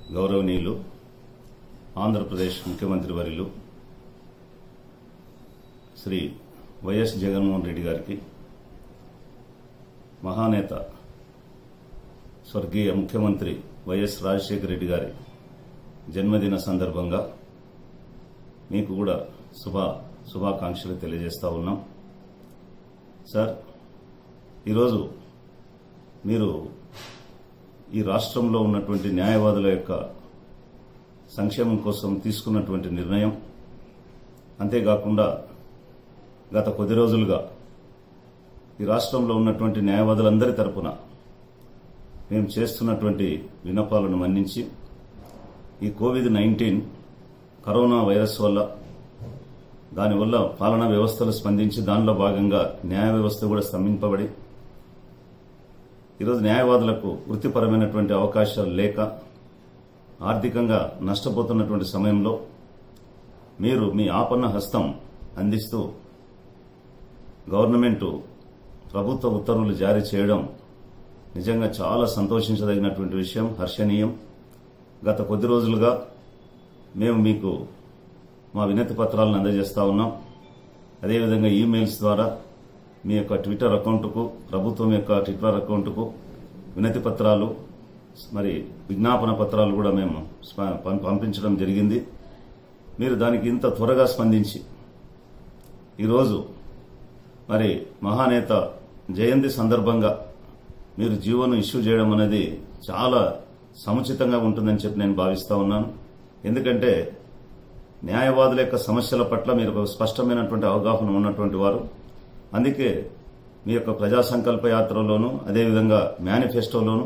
గౌరవనీయులు ఆంధ్రప్రదేశ్ ముఖ్యమంత్రి వర్యులు శ్రీ వైఎస్ జగన్మోహన్ రెడ్డి గారికి మహానేత స్వర్గీయ ముఖ్యమంత్రి వైఎస్ రాజశేఖర రెడ్డి గారి జన్మదిన సందర్భంగా మీకు కూడా శుభ శుభాకాంక్షలు తెలియజేస్తా ఉన్నాం సార్ ఈరోజు మీరు ఈ రాష్ట్రంలో ఉన్నటువంటి న్యాయవాదుల యొక్క సంక్షేమం కోసం తీసుకున్నటువంటి నిర్ణయం అంతేకాకుండా గత కొద్ది రోజులుగా ఈ రాష్ట్రంలో ఉన్నటువంటి న్యాయవాదులందరి తరపున మేము చేస్తున్నటువంటి విన్నపాలను మన్నించి ఈ కోవిడ్ నైన్టీన్ కరోనా వైరస్ వల్ల దానివల్ల పాలనా వ్యవస్థలు స్పందించి దానిలో భాగంగా న్యాయ వ్యవస్థ కూడా స్తంభింపబడి ఈరోజు న్యాయవాదులకు వృత్తిపరమైనటువంటి అవకాశాలు లేక ఆర్థికంగా నష్టపోతున్నటువంటి సమయంలో మీరు మీ ఆపన్న హస్తం అందిస్తూ గవర్నమెంట్ ప్రభుత్వ ఉత్తర్వులు జారీ చేయడం నిజంగా చాలా సంతోషించదగినటువంటి విషయం హర్షణీయం గత కొద్ది రోజులుగా మేము మీకు మా వినతి పత్రాలను అందజేస్తా ఉన్నాం అదేవిధంగా ఈమెయిల్స్ ద్వారా మీ యొక్క ట్విట్టర్ అకౌంట్కు ప్రభుత్వం యొక్క ట్విట్టర్ అకౌంట్కు వినతి పత్రాలు మరి విజ్ఞాపన పత్రాలు కూడా మేము స్ప- పం- పంపించడం జరిగింది మీరు దానికి ఇంత త్వరగా స్పందించి ఈరోజు మరి మహానేత జయంతి సందర్భంగా మీరు జీవోను ఇష్యూ చేయడం అనేది చాలా సముచితంగా ఉంటుందని చెప్పి నేను భావిస్తా ఉన్నాను ఎందుకంటే న్యాయవాదుల యొక్క సమస్యల పట్ల మీరు ఒక స్పష్టమైనటువంటి అవగాహన ఉన్నటువంటి వారు అందుకే మీ యొక్క ప్రజా సంకల్ప యాత్రలోను అదేవిధంగా మేనిఫెస్టోలోను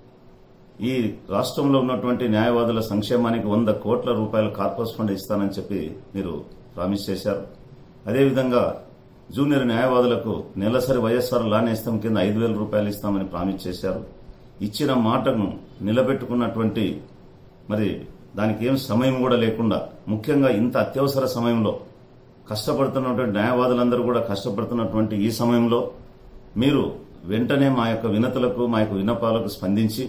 ఈ రాష్ట్రంలో ఉన్నటువంటి న్యాయవాదుల సంక్షేమానికి వంద కోట్ల రూపాయల కార్పస్ ఫండ్ ఇస్తానని చెప్పి మీరు ప్రామిస్ చేశారు అదేవిధంగా జూనియర్ న్యాయవాదులకు నెలసరి వైఎస్ఆర్ లా నేస్తం కింద ఐదు వేల రూపాయలు ఇస్తామని ప్రామిస్ చేశారు ఇచ్చిన మాటను నిలబెట్టుకున్నటువంటి మరి దానికి ఏం సమయం కూడా లేకుండా ముఖ్యంగా ఇంత అత్యవసర సమయంలో కష్టపడుతున్నటువంటి న్యాయవాదులందరూ కూడా కష్టపడుతున్నటువంటి ఈ సమయంలో మీరు వెంటనే మా యొక్క వినతులకు మా యొక్క విన్నపాలకు స్పందించి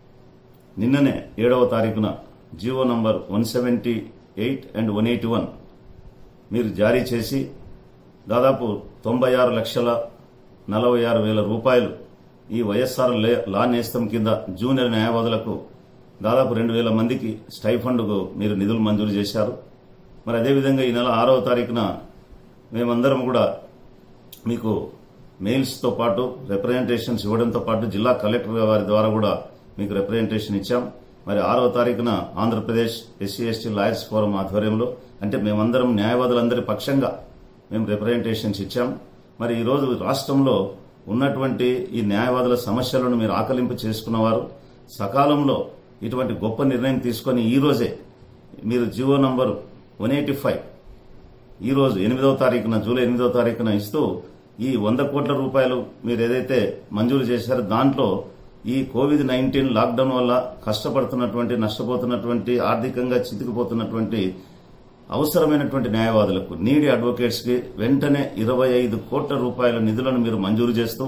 నిన్ననే ఏడవ తారీఖున G O number one seventy eight and one eighty one మీరు జారీ చేసి దాదాపు తొంభై ఆరు లక్షల నలభై ఆరు వేల రూపాయలు ఈ వైఎస్ఆర్ లే- లా నేస్తం కింద జూనియర్ న్యాయవాదులకు దాదాపు రెండు వేల మందికి స్టైఫండ్కు మీరు నిధులు మంజూరు చేశారు మరి అదేవిధంగా ఈ నెల ఆరవ తారీఖున మేమందరం కూడా మీకు మెయిల్స్తో పాటు రిప్రజెంటేషన్స్ ఇవ్వడంతో పాటు జిల్లా కలెక్టర్ వారి ద్వారా కూడా మీకు రిప్రజెంటేషన్ ఇచ్చాం మరి ఆరవ తారీఖున Andhra Pradesh SC ST lawyers forum ఆధ్వర్యంలో అంటే మేమందరం న్యాయవాదులందరి పక్షంగా మేము రిప్రజెంటేషన్స్ ఇచ్చాం మరి ఈరోజు రాష్ట్రంలో ఉన్నటువంటి ఈ న్యాయవాదుల సమస్యలను మీరు ఆకలింపు చేసుకున్నవారు సకాలంలో ఇటువంటి గొప్ప నిర్ణయం తీసుకొని ఈ రోజే మీరు G O number one eighty five ఈ రోజు ఎనిమిదవ తారీఖున జూలై ఎనిమిదవ తారీఖున ఇస్తూ ఈ వంద కోట్ల రూపాయలు మీరు ఏదైతే మంజూరు చేశారో దాంట్లో ఈ కోవిడ్ నైన్టీన్ లాక్డౌన్ వల్ల కష్టపడుతున్నటువంటి నష్టపోతున్నటువంటి ఆర్థికంగా చితికిపోతున్నటువంటి అవసరమైనటువంటి న్యాయవాదులకు నీడి అడ్వకేట్స్ కి వెంటనే ఇరవై ఐదు కోట్ల రూపాయల నిధులను మీరు మంజూరు చేస్తూ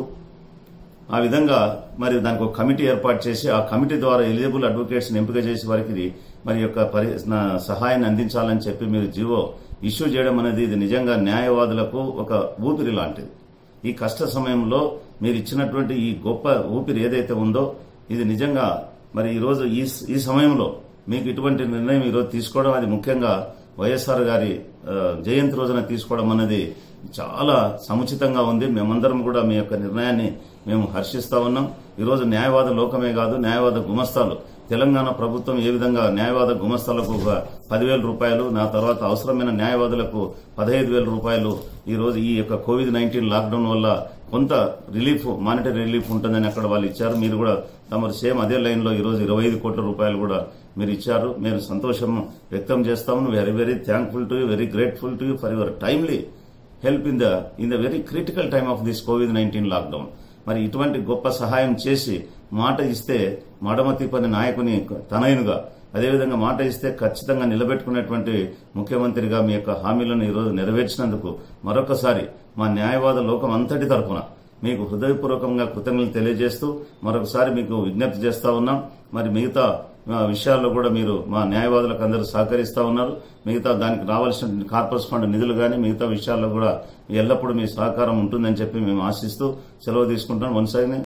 ఆ విధంగా మరి దానికి ఒక కమిటీ ఏర్పాటు చేసి ఆ కమిటీ ద్వారా ఎలిజిబుల్ అడ్వకేట్స్ ఎంపిక చేసి వారికి మరి యొక్క పరి- నా సహాయాన్ని అందించాలని చెప్పి మీరు జీవో ఇష్యూ చేయడం అనేది ఇది నిజంగా న్యాయవాదులకు ఒక ఊపిరి లాంటిది ఈ కష్ట సమయంలో మీరు ఇచ్చినటువంటి ఈ గొప్ప ఊపిరి ఏదైతే ఉందో ఇది నిజంగా మరి ఈ రోజు ఈ ఈ సమయంలో మీకు ఇటువంటి నిర్ణయం ఈరోజు తీసుకోవడం అది ముఖ్యంగా వైఎస్ఆర్ గారి ఆ, జయంతి రోజున తీసుకోవడం అనేది చాలా సముచితంగా ఉంది మేమందరం కూడా మీ యొక్క నిర్ణయాన్ని మేము హర్షిస్తా ఉన్నాం ఈరోజు న్యాయవాద లోకమే కాదు న్యాయవాద గుమస్తాలు తెలంగాణ ప్రభుత్వం ఏ విధంగా న్యాయవాద గుమస్తాలకు ఒక పదివేల రూపాయలు నా తర్వాత అవసరమైన న్యాయవాదులకు పదహైదు వేల రూపాయలు ఈ రోజు ఈ యొక్క కోవిడ్ నైన్టీన్ లాక్డౌన్ వల్ల కొంత రిలీఫ్ మానిటరీ రిలీఫ్ ఉంటుందని అక్కడ వాళ్ళు ఇచ్చారు మీరు కూడా తమరు సేమ్ అదే లైన్ లో ఈ రోజు ఇరవై ఐదు కోట్ల రూపాయలు కూడా మీరు ఇచ్చారు మేము సంతోషం వ్యక్తం చేస్తాము very very thankful to you very grateful to you for your timely help in the in the very critical time of this COVID nineteen lockdown మరి ఇటువంటి గొప్ప సహాయం చేసి మాట ఇస్తే మడమ తిప్పని నాయకుని తనయునుగా అదేవిధంగా మాట ఇస్తే ఖచ్చితంగా నిలబెట్టుకునేటువంటి ముఖ్యమంత్రిగా మీ యొక్క హామీలను ఈరోజు నెరవేర్చినందుకు మరొకసారి మా న్యాయవాద లోకం అంతటి తరపున మీకు హృదయపూర్వకంగా కృతజ్ఞతలు తెలియజేస్తూ మరొకసారి మీకు విజ్ఞప్తి చేస్తా ఉన్నాం మరి మిగతా మా విషయాల్లో కూడా మీరు మా న్యాయవాదులకు అందరూ సహకరిస్తా ఉన్నారు మిగతా దానికి రావాల్సిన కార్పొరేట్ ఫండ్ నిధులు కానీ మిగతా విషయాల్లో కూడా ఎల్లప్పుడూ మీ సహకారం ఉంటుందని చెప్పి మేము ఆశిస్తూ సెలవు తీసుకుంటాం వన్స్